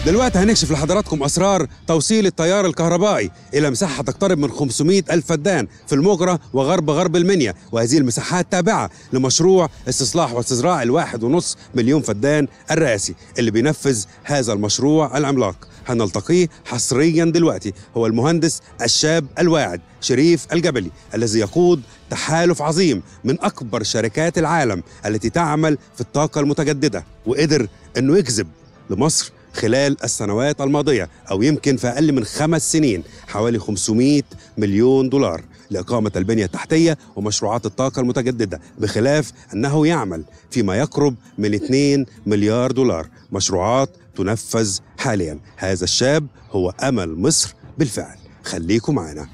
دلوقتي هنكشف لحضراتكم أسرار توصيل التيار الكهربائي إلى مساحة تقترب من 500 ألف فدان في المجرى وغرب غرب المنيا وهذه المساحات تابعة لمشروع استصلاح واستزراع الواحد ونص مليون فدان الرئاسي اللي بينفذ هذا المشروع العملاق هنلتقيه حصريا دلوقتي هو المهندس الشاب الواعد شريف الجبلي الذي يقود تحالف عظيم من أكبر شركات العالم التي تعمل في الطاقة المتجددة وقدر أنه يجذب لمصر خلال السنوات الماضية أو يمكن في أقل من خمس سنين حوالي 500 مليون دولار لإقامة البنية التحتية ومشروعات الطاقة المتجددة بخلاف أنه يعمل فيما يقرب من 2 مليار دولار مشروعات تنفذ حاليا هذا الشاب هو أمل مصر بالفعل خليكم معنا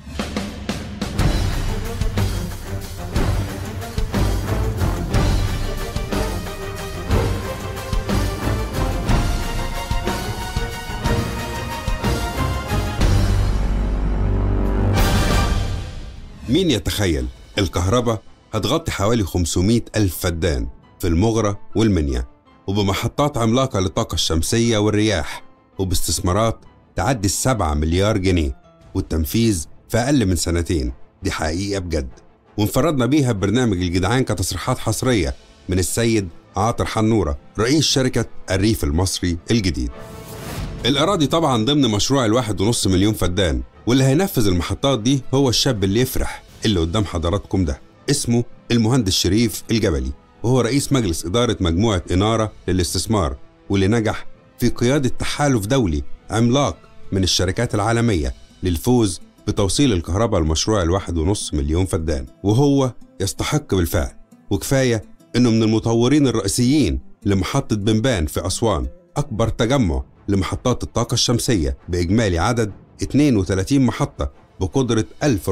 مين يتخيل الكهرباء هتغطي حوالي 500 ألف فدان في المغرة والمنيا وبمحطات عملاقة للطاقة الشمسية والرياح وباستثمارات تعدي السبعة مليار جنيه والتنفيذ في أقل من سنتين دي حقيقة بجد وانفردنا بيها ببرنامج الجدعان كتصريحات حصرية من السيد عاطر حنورة رئيس شركة الريف المصري الجديد الأراضي طبعا ضمن مشروع الواحد ونص مليون فدان واللي هينفذ المحطات دي هو الشاب اللي يفرح اللي قدام حضراتكم ده اسمه المهندس شريف الجبلي وهو رئيس مجلس إدارة مجموعة إنارة للاستثمار واللي نجح في قيادة تحالف دولي عملاق من الشركات العالمية للفوز بتوصيل الكهرباء لمشروع الواحد ونص مليون فدان وهو يستحق بالفعل وكفاية إنه من المطورين الرئيسيين لمحطة بنبان في أسوان أكبر تجمع لمحطات الطاقة الشمسية بإجمالي عدد 32 محطة بقدرة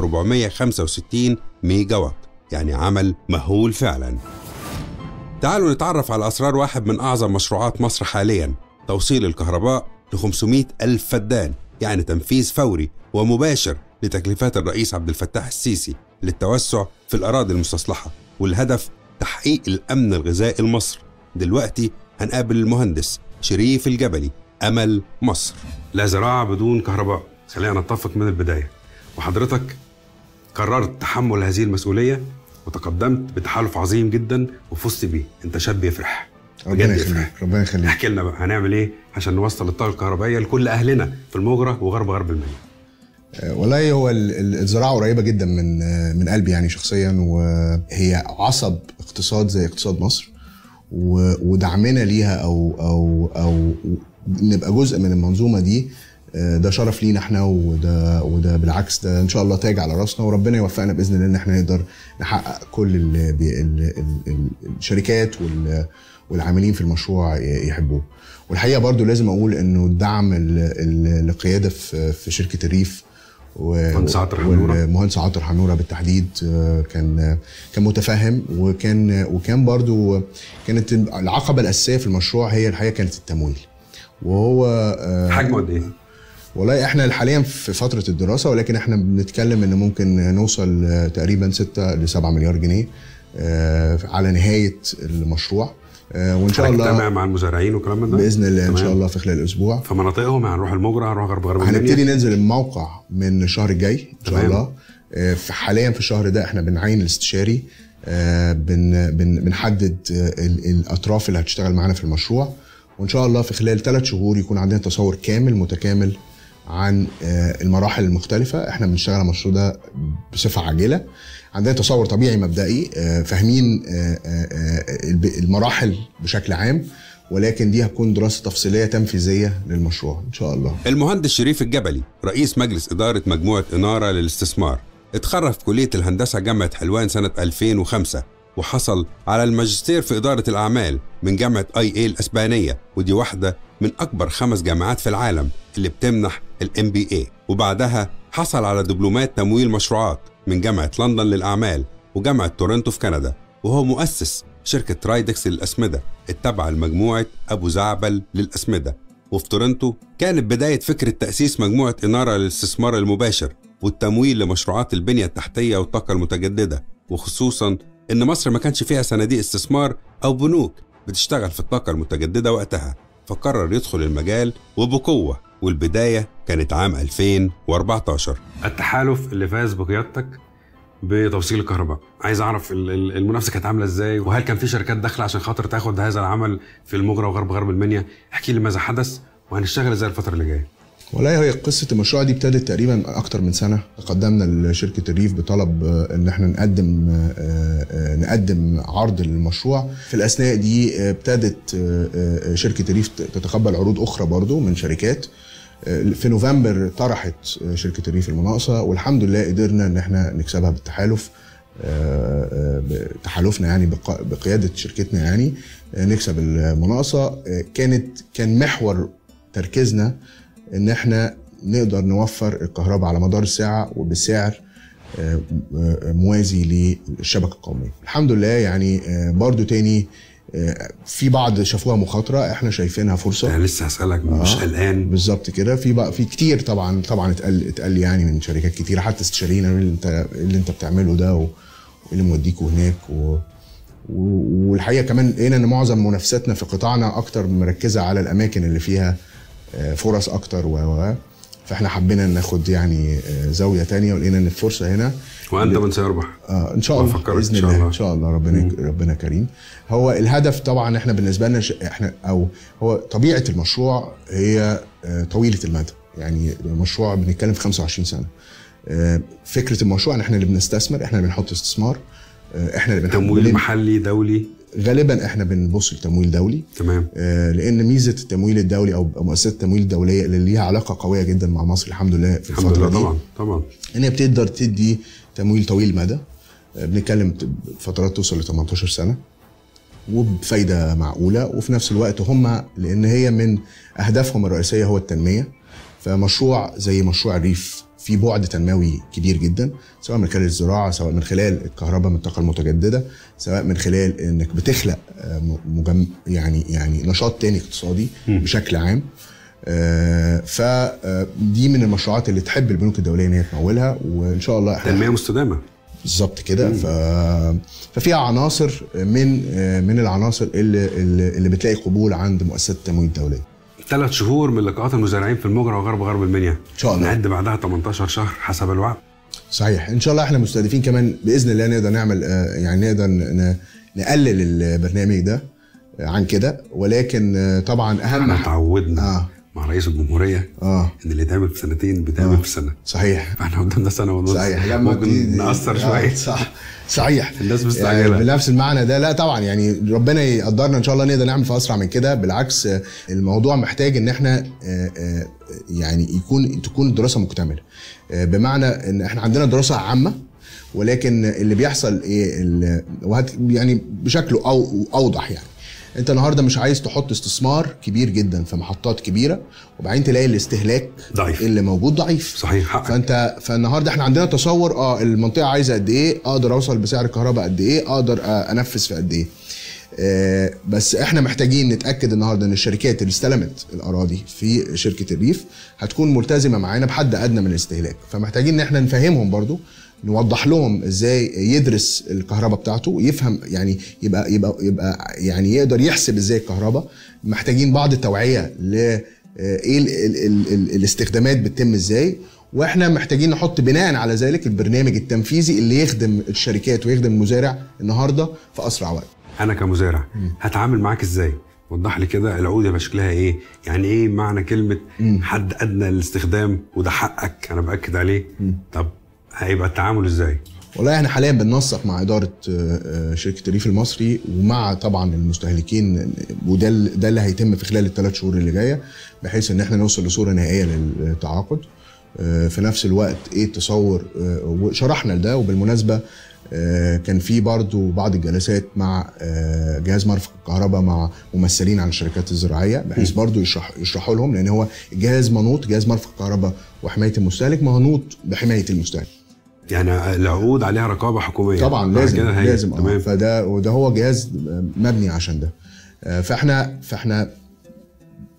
1465 ميجا وات يعني عمل مهول فعلا تعالوا نتعرف على أسرار واحد من أعظم مشروعات مصر حاليا توصيل الكهرباء ل 500 ألف فدان يعني تنفيذ فوري ومباشر لتكليفات الرئيس عبد الفتاح السيسي للتوسع في الأراضي المستصلحة والهدف تحقيق الأمن الغذائي لمصر دلوقتي هنقابل المهندس شريف الجبلي أمل مصر لا زراعة بدون كهرباء خلينا نتفق من البداية وحضرتك قررت تحمل هذه المسؤولية وتقدمت بتحالف عظيم جدا وفزت بيه انت شاب يفرح ربنا بجد يخليك يفرح. ربنا يخليك احكي لنا بقى هنعمل ايه عشان نوصل الطاقة الكهربائية لكل أهلنا في المجرى وغرب غرب المنيا آه، والله هو ال- ال- الزراعه قريبه جدا من آه، من قلبي يعني شخصيا وهي عصب اقتصاد زي اقتصاد مصر و- ودعمنا ليها او او او نبقى جزء من المنظومه دي آه، ده شرف لينا احنا وده وده بالعكس ده ان شاء الله تاج على راسنا وربنا يوفقنا باذن الله ان احنا نقدر نحقق كل ال ال ال الشركات وال والعاملين في المشروع ي- يحبوه والحقيقه برضو لازم اقول انه الدعم ال- ال- القياده في في شركه الريف و- مهندس عاطر حنورة. والمهندس عاطر حنوره بالتحديد آه، كان كان متفهم وكان وكان برضو كانت العقبه الاساسيه في المشروع هي الحقيقه كانت التمويل وهو آه، حجمه قد ايه؟ والله احنا حاليا في فتره الدراسه ولكن احنا بنتكلم ان ممكن نوصل آه، تقريبا 6 ل 7 مليار جنيه آه، على نهايه المشروع آه، وان شاء هنجتمع الله مع المزارعين وكلام من ده باذن الله ان تمام. شاء الله في خلال اسبوع في مناطقهم هنروح المجرى هنروح غرب غرب هنبتدي المنيا ننزل الموقع من الشهر الجاي ان شاء تمام. الله آه، في حاليا في الشهر ده احنا بنعين الاستشاري آه، بن بن بنحدد آه، ال- الاطراف اللي هتشتغل معانا في المشروع وان شاء الله في خلال ثلاث شهور يكون عندنا تصور كامل متكامل عن آه، المراحل المختلفة احنا بنشتغل على المشروع ده بصفة عاجلة عندنا تصور طبيعي مبدئي آه، فاهمين آه، آه، آه، الب- المراحل بشكل عام ولكن دي هتكون دراسة تفصيلية تنفيذية للمشروع ان شاء الله المهندس شريف الجبلي رئيس مجلس إدارة مجموعة إنارة للاستثمار اتخرج في كلية الهندسة جامعة حلوان سنة 2005 وحصل على الماجستير في إدارة الأعمال من جامعة اي اي الأسبانية ودي واحدة من أكبر خمس جامعات في العالم اللي بتمنح الام بي اي وبعدها حصل على دبلومات تمويل مشروعات من جامعة لندن للأعمال وجامعة تورنتو في كندا وهو مؤسس شركة رايدكس للأسمدة التابعة لمجموعة أبو زعبل للأسمدة وفي تورنتو كانت بداية فكرة تأسيس مجموعة إنارة للاستثمار المباشر والتمويل لمشروعات البنية التحتية والطاقة المتجددة وخصوصا إن مصر ما كانش فيها صناديق استثمار أو بنوك بتشتغل في الطاقة المتجددة وقتها فقرر يدخل المجال وبقوة والبداية كانت عام 2014 التحالف اللي فاز بقيادتك بتوصيل الكهرباء عايز اعرف ال- ال- المنافسه كانت عامله ازاي وهل كان في شركات داخله عشان خاطر تاخد هذا العمل في المجرى وغرب غرب المنيا احكي لي ماذا حدث وهنشتغل ازاي الفتره اللي جايه والله هي قصة المشروع دي ابتدت تقريبا أكتر من سنة قدمنا لشركة الريف بطلب آه، إن احنا نقدم آه، آه، نقدم عرض للمشروع في الأثناء دي آه، ابتدت آه، آه، شركة الريف تتقبل عروض أخرى برضو من شركات آه، في نوفمبر طرحت آه، شركة الريف المناقصة والحمد لله قدرنا إن احنا نكسبها بالتحالف آه، آه، بتحالفنا يعني بق- بقيادة شركتنا يعني آه، نكسب المناقصة آه، كانت كان محور تركيزنا ان احنا نقدر نوفر الكهرباء على مدار الساعه وبسعر آه، آه، موازي للشبكه القوميه. الحمد لله يعني آه، برضو تاني آه، في بعض شافوها مخاطره احنا شايفينها فرصه انا لسه هسالك مش آه. قلقان بالظبط كده في بقى في كتير طبعا طبعا اتقال اتقال لي يعني من شركات كتيره حتى استشارينا إيه اللي انت إيه اللي انت بتعمله ده و- وايه اللي موديكوا هناك و و- والحقيقه كمان لقينا ان معظم منافساتنا في قطاعنا اكتر مركزه على الاماكن اللي فيها آه، فرص اكتر و و فاحنا حبينا ناخد يعني آه، زاويه تانية ولقينا ان الفرصه هنا وانت من سيربح آه ان شاء الله وأفكرك باذن إن شاء الله الله. ان شاء الله ربنا ربنا كريم هو الهدف طبعا احنا بالنسبه لنا ش... احنا او هو طبيعه المشروع هي آه، طويله المدى يعني مشروع بنتكلم في 25 سنه آه، فكره المشروع ان احنا اللي بنستثمر احنا اللي بنحط استثمار آه، احنا اللي بنحط تمويل محلي دولي غالبا احنا بنبص لتمويل دولي تمام آه، لان ميزه التمويل الدولي او مؤسسات التمويل الدوليه اللي ليها علاقه قويه جدا مع مصر الحمد لله في الحمد الفتره لله دي طبعا طبعا ان هي بتقدر تدي تمويل طويل المدى آه، بنتكلم ت- فترات توصل ل 18 سنه وبفايده معقوله وفي نفس الوقت هم لان هي من اهدافهم الرئيسيه هو التنميه فمشروع زي مشروع الريف في بعد تنموي كبير جدا سواء من خلال الزراعه سواء من خلال الكهرباء من الطاقه المتجدده سواء من خلال انك بتخلق آه، م- مجم يعني يعني نشاط تاني اقتصادي بشكل عام فدي من المشروعات اللي تحب البنوك الدوليه ان هي تمولها وان شاء الله احنا تنميه مستدامه بالظبط كده ف... ففيها عناصر من من العناصر اللي اللي اللي بتلاقي قبول عند مؤسسات التمويل الدوليه ثلاث شهور من لقاءات المزارعين في المجرى وغرب غرب المنيا ان شاء الله. نعد بعدها 18 شهر حسب الوعد صحيح ان شاء الله احنا مستهدفين كمان باذن الله نقدر نعمل آه، يعني نقدر ن- نقلل البرنامج ده عن كده ولكن آه، طبعا اهم احنا ح- تعودنا اه مع رئيس الجمهوريه اه ان اللي يتعمل في سنتين بيتعمل آه. في سنه صحيح فاحنا قدامنا سنه ونص صحيح لما ممكن دي- نأثر آه، شويه صح صحيح الناس يعني مستعجله بنفس المعنى ده لا طبعا يعني ربنا يقدرنا ان شاء الله نقدر نعمل في اسرع من كده بالعكس آه، الموضوع محتاج ان احنا آه، آه، يعني يكون تكون الدراسه مكتمله آه، بمعنى ان احنا عندنا دراسه عامه ولكن اللي بيحصل ايه ال- وهت يعني بشكل أو اوضح يعني انت النهارده مش عايز تحط استثمار كبير جدا في محطات كبيره وبعدين تلاقي الاستهلاك ضعيف. اللي موجود ضعيف صحيح حقك فانت فالنهارده احنا عندنا تصور اه المنطقه عايزه قد ايه اقدر اوصل بسعر الكهرباء قد ايه اقدر آه انفذ في قد ايه آه بس احنا محتاجين نتاكد النهارده ان الشركات اللي استلمت الاراضي في شركه الريف هتكون ملتزمه معانا بحد ادنى من الاستهلاك فمحتاجين ان احنا نفهمهم برضو نوضح لهم ازاي يدرس الكهرباء بتاعته يفهم يعني يبقى يبقى يبقى يعني يقدر يحسب ازاي الكهرباء محتاجين بعض التوعيه ل آه، ايه ال ال ال ال الاستخدامات بتتم ازاي واحنا محتاجين نحط بناء على ذلك البرنامج التنفيذي اللي يخدم الشركات ويخدم المزارع النهارده في اسرع وقت انا كمزارع هتعامل معاك ازاي وضح لي كده العقود يبقى شكلها ايه يعني ايه معنى كلمه حد ادنى للاستخدام وده حقك انا باكد عليه طب هيبقى التعامل ازاي والله احنا حاليا بننسق مع اداره آه، آه، شركه الريف المصري ومع طبعا المستهلكين وده ال- ده اللي هيتم في خلال الثلاث شهور اللي جايه بحيث ان احنا نوصل لصوره نهائيه للتعاقد آه، في نفس الوقت ايه التصور آه، وشرحنا لده وبالمناسبه آه، كان في برضو بعض الجلسات مع آه، جهاز مرفق الكهرباء مع ممثلين عن الشركات الزراعيه بحيث برضو يشرح يشرحوا لهم لان هو الجهاز منوط جهاز مرفق الكهرباء وحمايه المستهلك منوط بحمايه المستهلك يعني العقود عليها رقابه حكوميه طبعا بعد لازم كده هي. لازم اه تمام فده وده هو جهاز مبني عشان ده آه، فاحنا فاحنا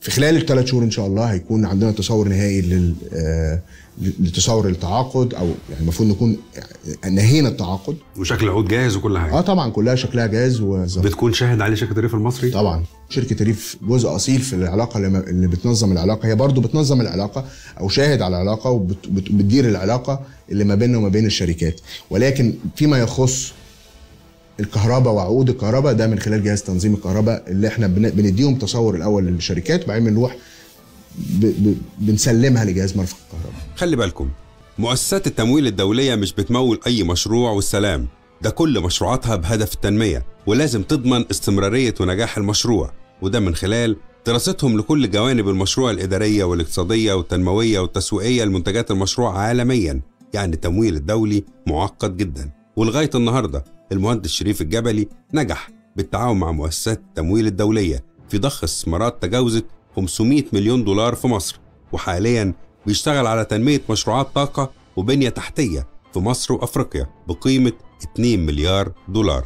في خلال الثلاث شهور ان شاء الله هيكون عندنا تصور نهائي لل آه، لتصور التعاقد او يعني المفروض نكون نهينا التعاقد وشكل العقود جاهز وكل حاجه اه طبعا كلها شكلها جاهز وظبط بتكون شاهد عليه شركه الريف المصري طبعا شركه الريف جزء اصيل في العلاقه اللي, اللي بتنظم العلاقه هي برضو بتنظم العلاقه او شاهد على العلاقه وبتدير العلاقه اللي ما بيننا وما بين الشركات ولكن فيما يخص الكهرباء وعقود الكهرباء ده من خلال جهاز تنظيم الكهرباء اللي احنا بن- بنديهم تصور الاول للشركات وبعدين بنروح ب- ب- بنسلمها لجهاز مرفق الكهرباء خلي بالكم مؤسسات التمويل الدولية مش بتمول أي مشروع والسلام ده كل مشروعاتها بهدف التنمية ولازم تضمن استمرارية ونجاح المشروع وده من خلال دراستهم لكل جوانب المشروع الإدارية والاقتصادية والتنموية والتسويقية لمنتجات المشروع عالميا يعني التمويل الدولي معقد جدا ولغاية النهاردة المهندس شريف الجبلي نجح بالتعاون مع مؤسسات التمويل الدولية في ضخ استثمارات تجاوزت 500 مليون دولار في مصر وحاليا بيشتغل على تنمية مشروعات طاقة وبنية تحتية في مصر وأفريقيا بقيمة 2 مليار دولار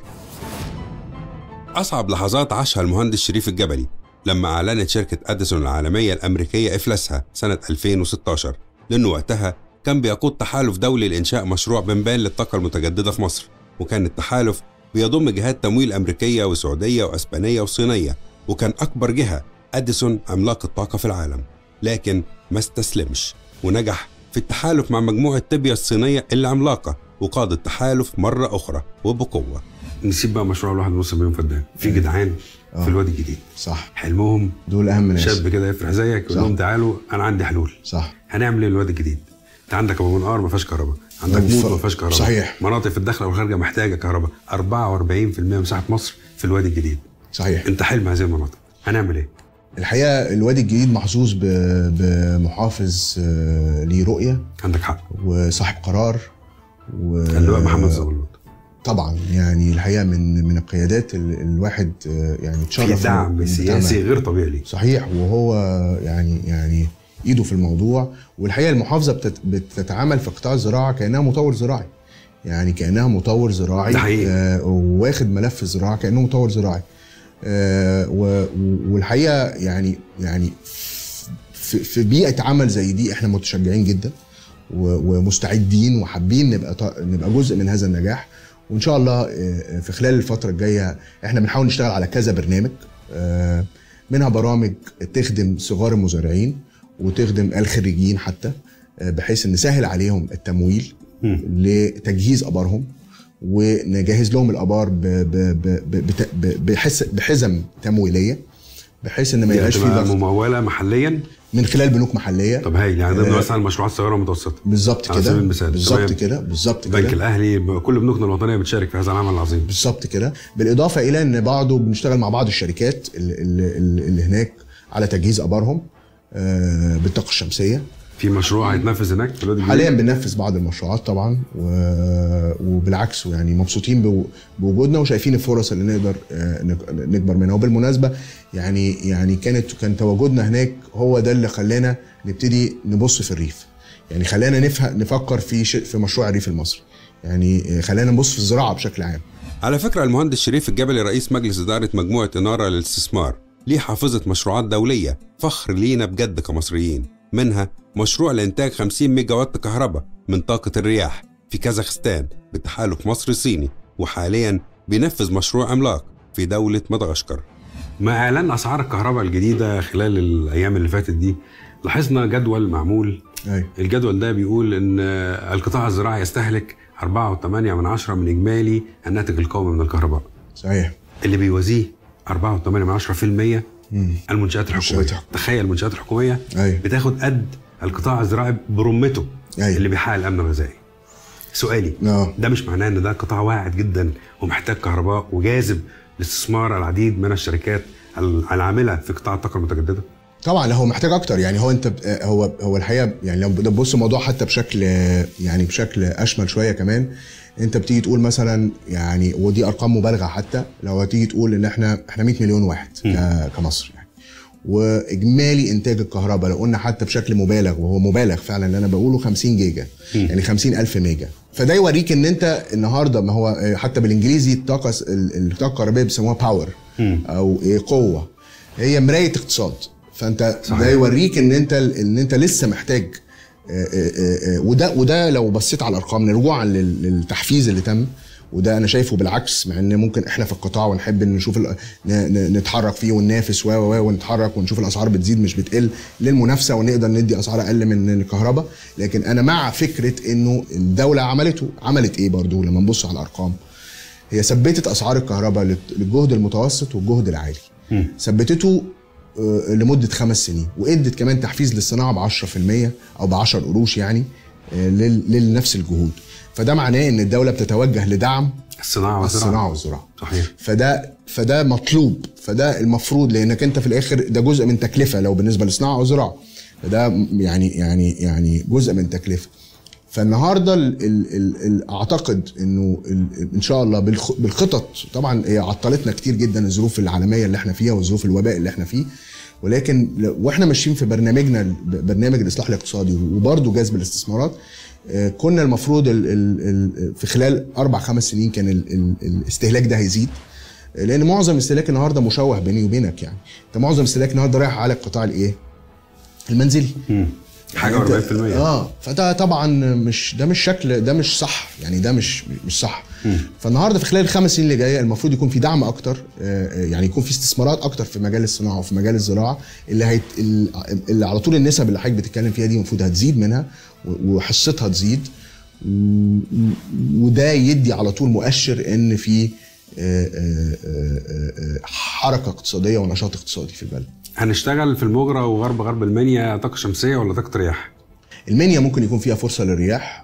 أصعب لحظات عاشها المهندس شريف الجبلي لما أعلنت شركة أديسون العالمية الأمريكية إفلاسها سنة 2016 لأنه وقتها كان بيقود تحالف دولي لإنشاء مشروع بنبان للطاقة المتجددة في مصر وكان التحالف بيضم جهات تمويل أمريكية وسعودية وأسبانية وصينية وكان أكبر جهة أديسون عملاق الطاقة في العالم لكن ما استسلمش ونجح في التحالف مع مجموعة تبيا الصينية اللي عملاقة وقاد التحالف مرة أخرى وبقوة نسيب بقى مشروع الواحد ونص مليون فدان في جدعان في الوادي الجديد صح حلمهم دول اهم ناس شاب كده يفرح زيك يقول صح. لهم تعالوا انا عندي حلول صح هنعمل ايه الوادي الجديد انت عندك ابو منقار ما فيهاش كهرباء عندك عندك موت ف- ما فيهاش كهرباء صحيح. مناطق في الداخله والخارجه محتاجه كهرباء 44% مساحه مصر في الوادي الجديد صحيح انت حلم هذه المناطق هنعمل ايه الحقيقه الوادي الجديد محظوظ ب- بمحافظ آه، ليه رؤيه عندك حق وصاحب قرار و اللواء محمد زغلول طبعا يعني الحقيقه من من القيادات ال- الواحد آه، يعني في اتشرف دعم إنه سياسي بتعمل. غير طبيعي ليه صحيح وهو يعني يعني ايده في الموضوع والحقيقه المحافظه بتت- بتتعامل في قطاع الزراعه كانها مطور زراعي يعني كانها مطور زراعي ده حقيقي. آه واخد ملف الزراعه كانه مطور زراعي آه و- و- والحقيقه يعني يعني في, في بيئه عمل زي دي احنا متشجعين جدا و- ومستعدين وحابين نبقى ط- نبقى جزء من هذا النجاح وان شاء الله آه، في خلال الفتره الجايه احنا بنحاول نشتغل على كذا برنامج آه، منها برامج تخدم صغار المزارعين وتخدم الخريجين حتى آه، بحيث ان نسهل عليهم التمويل مم. لتجهيز ابارهم ونجهز لهم الابار ب- ب- ب- ب- بت- ب- بحس- بحزم تمويليه بحيث ان ما دي يبقاش في هتبقى ضغط مموله محليا من خلال بنوك محليه طب هايل يعني ضمن آه، مثلا المشروعات الصغيره والمتوسطه بالظبط على كده سبيل المثال. بالظبط تمام. كده بالظبط البنك كده الاهلي كل بنوكنا الوطنيه بتشارك في هذا العمل العظيم بالظبط كده بالاضافه الى ان بعضه بنشتغل مع بعض الشركات اللي, اللي, اللي هناك على تجهيز ابارهم آه، بالطاقه الشمسيه في مشروع هيتنفذ هناك في الوادي الجديد؟ حاليا بننفذ بعض المشروعات طبعا و- وبالعكس يعني مبسوطين بو- بوجودنا وشايفين الفرص اللي نقدر آه، نك- نكبر منها وبالمناسبه يعني يعني كانت كان تواجدنا هناك هو ده اللي خلانا نبتدي نبص في الريف يعني خلانا نفهم نفكر في ش- في مشروع الريف المصري يعني آه، خلانا نبص في الزراعه بشكل عام على فكرة المهندس شريف الجبلي رئيس مجلس إدارة مجموعة إنارة للاستثمار ليه حافظة مشروعات دولية فخر لينا بجد كمصريين منها مشروع لإنتاج 50 ميجا وات كهرباء من طاقة الرياح في كازاخستان بتحالف مصري صيني وحاليا بينفذ مشروع عملاق في دولة مدغشقر مع اعلان اسعار الكهرباء الجديده خلال الايام اللي فاتت دي لاحظنا جدول معمول ايوه الجدول ده بيقول ان القطاع الزراعي يستهلك 4.8 من عشرة من اجمالي الناتج القومي من الكهرباء صحيح اللي بيوازيه 4.8 من عشرة في المية مم. المنشآت الحكومية المنشآت تخيل المنشآت الحكومية ايوه بتاخد قد القطاع الزراعي برمته أيوة. اللي بيحقق الامن الغذائي سؤالي اه ده مش معناه ان ده قطاع واعد جدا ومحتاج كهرباء وجاذب لاستثمار العديد من الشركات العامله في قطاع الطاقه المتجدده طبعا لا هو محتاج اكتر يعني هو انت ب- هو هو الحقيقه يعني لو تبص الموضوع حتى بشكل يعني بشكل اشمل شويه كمان انت بتيجي تقول مثلا يعني ودي ارقام مبالغه حتى لو هتيجي تقول ان احنا احنا 100 مليون واحد ك- كمصر يعني واجمالي انتاج الكهرباء لو قلنا حتى بشكل مبالغ وهو مبالغ فعلا اللي انا بقوله 50 جيجا يعني 50 الف ميجا فده يوريك ان انت النهارده ما هو آه، حتى بالانجليزي الطاقه ال- الطاقه الكهربائيه بيسموها باور او إيه قوه هي مرايه اقتصاد فانت صحيح. ده يوريك ان انت ان انت لسه محتاج آه، آه، آه، وده وده لو بصيت على الارقام رجوعا لل- للتحفيز اللي تم وده انا شايفه بالعكس مع ان ممكن احنا في القطاع ونحب ان نشوف ال- ن- ن- نتحرك فيه وننافس و و و ونتحرك ونشوف الاسعار بتزيد مش بتقل للمنافسه ونقدر ندي اسعار اقل من الكهرباء لكن انا مع فكره انه الدوله عملته عملت ايه برضو لما نبص على الارقام هي ثبتت اسعار الكهرباء للت- للجهد المتوسط والجهد العالي ثبتته آه، لمده خمس سنين وادت كمان تحفيز للصناعه ب 10% او ب 10 قروش يعني آه، لل- لنفس الجهود فده معناه ان الدوله بتتوجه لدعم الصناعه والزراعه الصناعه والزراعه صحيح فده فده مطلوب فده المفروض لانك انت في الاخر ده جزء من تكلفه لو بالنسبه للصناعه والزراعه فده م- يعني يعني يعني جزء من تكلفه فالنهارده ال ال ال ال اعتقد انه ال ان شاء الله بالخ بالخطط طبعا هي عطلتنا كتير جدا الظروف العالميه اللي احنا فيها وظروف الوباء اللي احنا فيه ولكن ل- واحنا ماشيين في برنامجنا ال- برنامج الاصلاح الاقتصادي وبرضه جذب الاستثمارات آه، كنا المفروض ال ال ال في خلال اربع خمس سنين كان ال ال الاستهلاك ده هيزيد لان معظم الاستهلاك النهارده مشوه بيني وبينك يعني انت معظم الاستهلاك النهارده رايح على القطاع الايه المنزلي مم. حاجه أنت- 40% اه فده طبعا مش ده مش شكل ده مش صح يعني ده مش مش صح فالنهارده في خلال الخمس سنين اللي جايه المفروض يكون في دعم اكتر آه، آه، يعني يكون في استثمارات اكتر في مجال الصناعه وفي مجال الزراعه اللي هيت اللي على طول النسب اللي حضرتك بتتكلم فيها دي المفروض هتزيد منها و- وحصتها تزيد و- وده يدي على طول مؤشر ان في آه، آه، آه، آه، حركه اقتصاديه ونشاط اقتصادي في البلد هنشتغل في المجرى وغرب غرب المنيا طاقه شمسيه ولا طاقه رياح؟ المنيا ممكن يكون فيها فرصه للرياح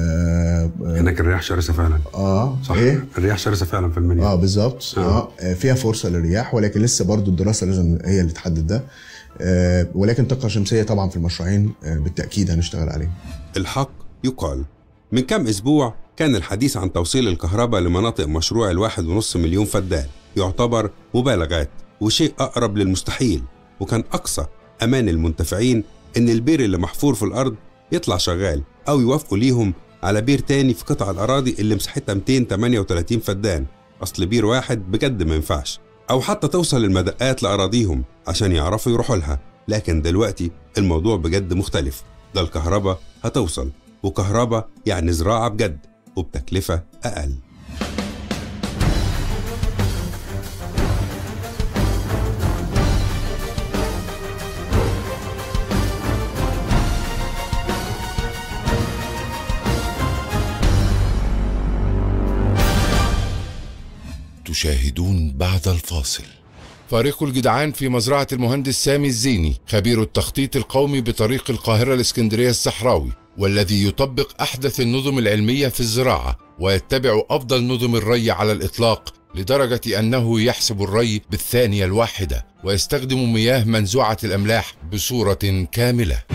آه آه, هناك الرياح شرسه فعلا اه صح ايه الرياح شرسه فعلا في المنيا اه بالظبط آه. اه آه، فيها فرصه للرياح ولكن لسه برضو الدراسه لازم هي اللي تحدد ده آه ولكن طاقه شمسيه طبعا في المشروعين آه بالتاكيد هنشتغل عليهم الحق يقال من كم أسبوع كان الحديث عن توصيل الكهرباء لمناطق مشروع الواحد ونص مليون فدان يعتبر مبالغات وشيء أقرب للمستحيل وكان أقصى أمان المنتفعين إن البير اللي محفور في الأرض يطلع شغال أو يوافقوا ليهم على بير تاني في قطع الأراضي اللي مساحتها 238 فدان أصل بير واحد بجد ما ينفعش أو حتى توصل المدقات لأراضيهم عشان يعرفوا يروحوا لها لكن دلوقتي الموضوع بجد مختلف ده الكهرباء هتوصل وكهرباء يعني زراعة بجد وبتكلفة أقل تشاهدون بعد الفاصل فريق الجدعان في مزرعة المهندس سامي الزيني خبير التخطيط القومي بطريق القاهرة الإسكندرية الصحراوي والذي يطبق أحدث النظم العلمية في الزراعة ويتبع أفضل نظم الري على الإطلاق لدرجة أنه يحسب الري بالثانية الواحدة ويستخدم مياه منزوعة الأملاح بصورة كاملة